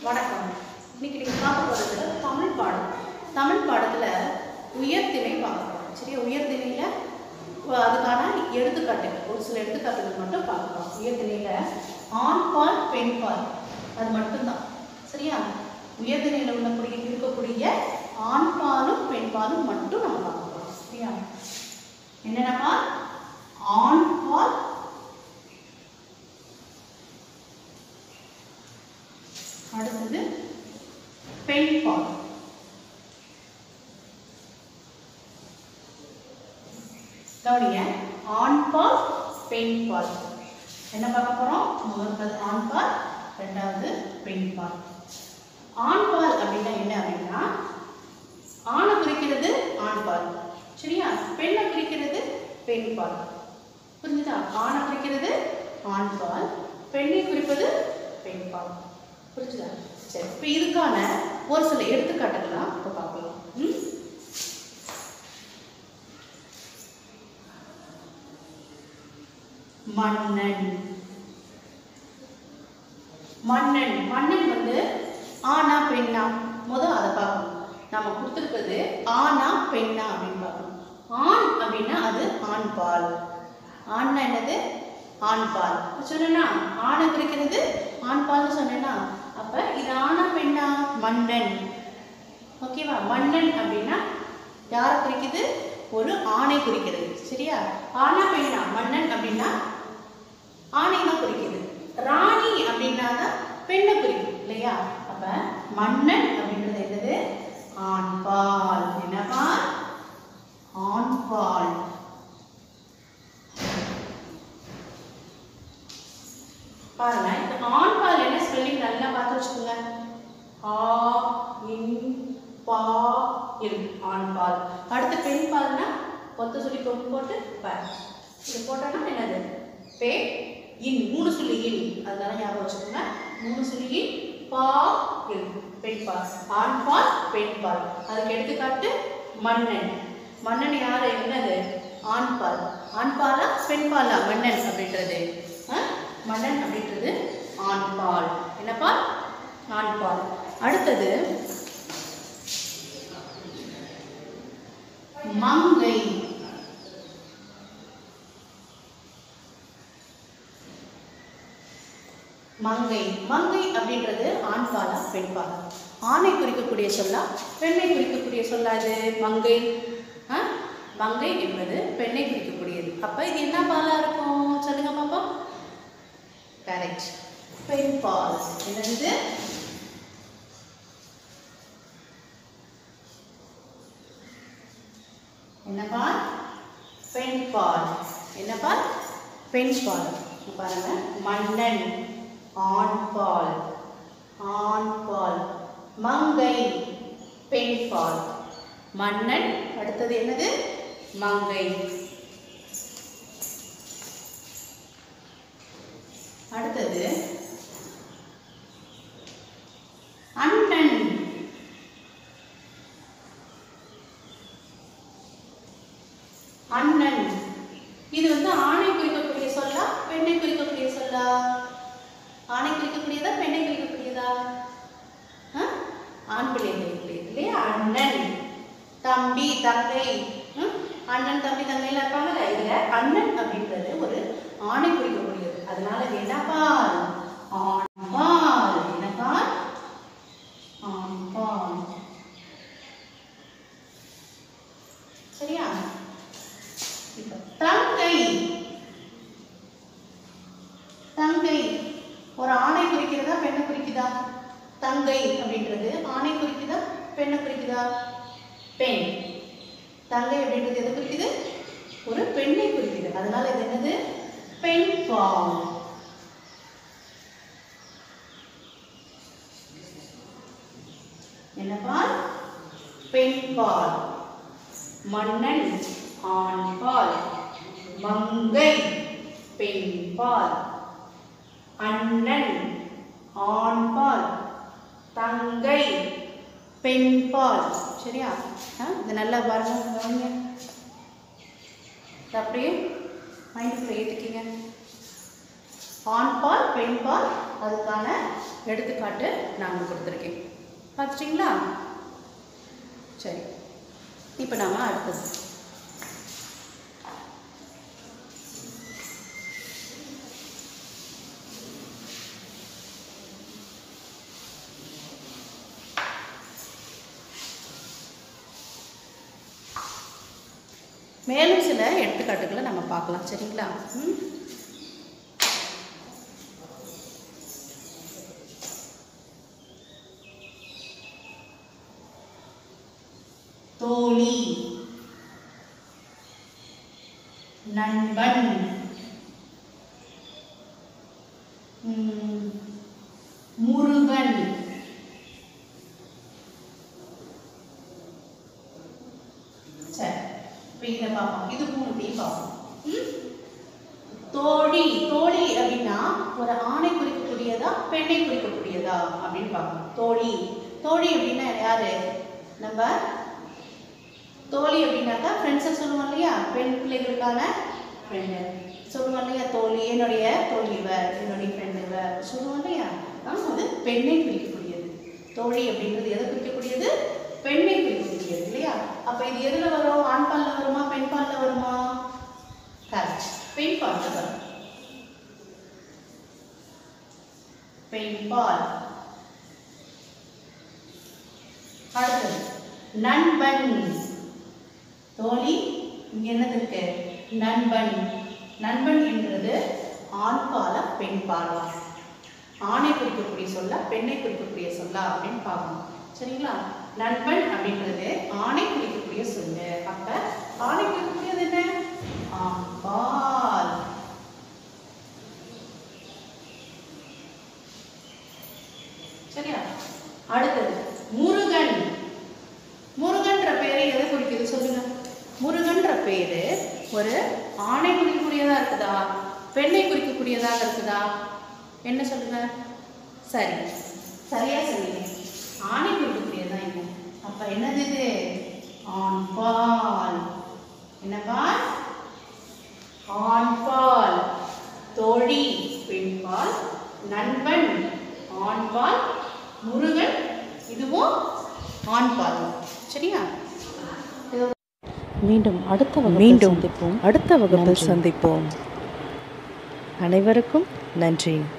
வணக்கம் இன்னைக்கு நீங்கள் பார்க்க போகிறது தமிழ் பாடம் தமிழ் பாடத்தில் உயர்திணை பார்க்க போகிறோம் சரியா உயர்திணையில் அதுக்கான எடுத்துக்காட்டுகள் ஒரு சில எடுத்துக்காட்டுகள் மட்டும் பார்க்க போகிறோம் உயர்திணையில் ஆண் பால் பெண் பால் அது மட்டும்தான் சரியா உயர்திணையில் உள்ளக்கூடிய இருக்கக்கூடிய ஆண் பாலும் பெண் பாலும் மட்டும் நம்ம பார்க்க போகிறோம் சரியா என்னென்னப்பா ஆண் பால் அடுத்தது பெண் பால் கவனிங்க ஆண் பால் பெண் பால் என்ன பார்க்க போறோம் முதல்வது ஆண் பால் ரெண்டாவது பெண் பால் ஆண் பால் அப்படின்னா என்ன அப்படின்னா ஆணை குறிக்கிறது ஆண் பால் சரியா பெண்ணை குறிக்கிறது பெண் பால் புரிஞ்சுதா ஆணை குறிக்கிறது ஆண் பால் பெண்ணை குறிப்பது பெண் பால் புரிஞ்சுதா சரி இப்போ இதுக்கான ஒரு சில எடுத்துக்காட்டுகள்லாம் இப்போ பார்க்கலாம் ம் மன்னன் மன்னன் மன்னன் வந்து ஆனா பெண்ணா முதல் அதை பார்க்கணும் நம்ம கொடுத்துருக்கிறது ஆனா பெண்ணா அப்படின்னு பார்க்கணும் ஆண் அப்படின்னா அது ஆண் பால் ஆண்னா என்னது ஆண் பால் சொன்னேன்னா ஆணை குறிக்கிறது ஆண் பால்னு சொன்னேன்னா அப்ப இது ஆணா பெண்ணா மன்னன் ஓகேவா மன்னன் அப்படின்னா யாரை குறிக்குது ஒரு ஆணை குறிக்கிறது சரியா ஆனா பெண்ணா மன்னன் அப்படின்னா ஆணை தான் குறிக்குது ராணி அப்படின்னா தான் பெண்ணை குறிக்கும் இல்லையா அப்ப மன்னன் அப்படின்றது என்னது ஆண் பால் என்னப்பா ஆண் பால் பாருங்க இந்த ஆண் பால் என்ன ஸ்பெல்லிங் நல்லா பார்த்து வச்சுக்கோங்க ஆ இன் பா இல் ஆண் பால் அடுத்து பெண் பால்னா ஒத்த சொல்லி கொண்டு போட்டு ப இது போட்டோன்னா என்னது பே இன் மூணு சொல்லி இன் அதனால ஞாபகம் வச்சுக்கோங்க மூணு சொல்லி இன் பா இல் பெண் பால் ஆண் பால் பெண் பால் அதுக்கு எடுத்துக்காட்டு மன்னன் மன்னன் யாரு என்னது ஆண் பால் ஆண் பாலா பெண் பாலா மன்னன் அப்படின்றது ஆ? மன்னன் அப்படின்றது ஆண் பால் என்ன பால் ஆண் பால் அடுத்தது மங்கை மங்கை மங்கை அப்படின்றது ஆண் பாலா பெண் பாலா ஆணை குறிக்கக்கூடிய சொல்லா பெண்ணை குறிக்கக்கூடிய சொல்லா இது மங்கை ஆ? மங்கை என்பது பெண்ணை குறிக்கக்கூடியது அப்ப இது என்ன பாலா இருக்கும் சொல்லுங்க பாப்போம் கரெக்ட் பெண் பால் என்னது என்ன பால் பெண் பால் என்ன பால் பெண் பால் இங்க பாருங்க மன்னன் ஆண் பால் ஆண் பால் மங்கை பெண் பால் மன்னன் அடுத்தது என்னது மங்கை அடுத்தது அண்ணன் அண்ணன் இது வந்து ஆணை குறிக்கக்கூடிய சொல்லா பெண்ணை குறிக்கக்கூடிய சொல்லா ஆணை குறிக்கக்கூடியதா பெண்ணை குறிக்கக்கூடியதா ஆ? ஆண் பிள்ளை குறிக்கக்கூடியது இல்லையா அண்ணன் தம்பி தங்கை ம்? அண்ணன் தம்பி தங்கைலாம் இருப்பாங்கல்ல இதுல அண்ணன் அப்படின்றது ஒரு ஆணை குறிக்கக்கூடியது அதனால இது என்ன பால் ஆண் பால் என்ன பால் ஆண் பால் சரியா இப்ப தங்கை தங்கை ஒரு ஆணை குறிக்கிறதா பெண்ணை குறிக்குதா தங்கை அப்படின்றது ஆணை குறிக்குதா பெண்ணை குறிக்குதா பெண் தங்கை அப்படின்றது எதை குறிக்குது ஒரு பெண்ணை குறிக்குது அதனால இது என்னது பெண் பால் என்ன பால் பெண் பால் மன்னன் ஆண் பால் மங்கை பெண் பால் அண்ணன் ஆண் பால் தங்கை பெண் பால் சரியா ஆ, இது நல்லா பாருங்க கவனிங்க இதை அப்படியே மைண்டுக்குள்ள ஏற்றுக்கிங்க ஆண் பால் பெண் பால் அதுக்கான எடுத்துக்காட்டு நான் கொடுத்துருக்கேன் பார்த்துட்டிங்களா சரி இப்போ நாம அடுத்தது மேலும் சில எடுத்துக்காட்டுகளை நம்ம பார்க்கலாம் சரிங்களா ம் தோழி நண்பன் ம், முருகன் சரி இப்போ இதை பார்ப்போம் இது மூணுத்தையும் பார்ப்போம் ம்? தோழி தோழி அப்படின்னா ஒரு ஆணை குறிக்கக்கூடியதா பெண்ணை குறிக்கக்கூடியதா அப்படின்னு பார்க்கணும் தோழி தோழி அப்படின்னா யாரு நம்ம தோழி அப்படின்னாக்கா ஃப்ரெண்ட்ஸை சொல்லுவோம் இல்லையா பெண் பிள்ளைகளுக்கான ஃப்ரெண்டு சொல்லுவோம் இல்லையா தோழி என்னுடைய தோழி இவ என்னுடைய ஃப்ரெண்டு இவ சொல்லுவோம் இல்லையா அதான் அது பெண்ணை குறிக்கக்கூடியது தோழி அப்படின்றது எதை குறிக்கக்கூடியது பெண்ணை குறிக்கக்கூடியது இல்லையா அப்போ இது எதில் வரும் ஆண் பாலில் வருமா பெண் பாலில் வருமா கரெக்ட் பெண் பாலில் வரும் பெண் பால் அடுத்தது நண்பன் தோழி இங்க என்னது இருக்கு நண்பன் நண்பன் என்றது ஆண் பாலா பெண் பாலா ஆணை குறிக்கக்கூடிய சொல்ல பெண்ணை குறிக்கக்கூடிய சொல்லா அப்படின்னு பார்க்கணும் சரிங்களா நண்பன் அப்படின்றது ஆணை குறிக்கக்கூடிய சொல்லு அப்ப ஆணை குறிக்கக்கூடியது என்ன ஆண் பால் சரியா அடுத்தது முருகன் முருகன்ற பேரை எதை குறிக்குது சொல்லுங்க முருகன்ற பேரு ஒரு ஆணை குறிக்கக்கூடியதா இருக்குதா பெண்ணை குறிக்கக்கூடியதாக இருக்குதா என்ன சொல்லுங்க சரி சரியா சொன்னீங்க ஆணை குறிக்கக்கூடியதா இல்லை அப்ப என்னது இது ஆண் பால் என்னப்பா ஆண் பால் தோழி பெண் பால் நண்பன் ஆண் பால் முருகன் இதுவும் ஆண் பால் சரியா இது மீண்டும் அடுத்த வகுப்பில் மீண்டும் சந்திப்போம் அடுத்த வகுப்பில் நன்றி. சந்திப்போம் அனைவருக்கும் நன்றி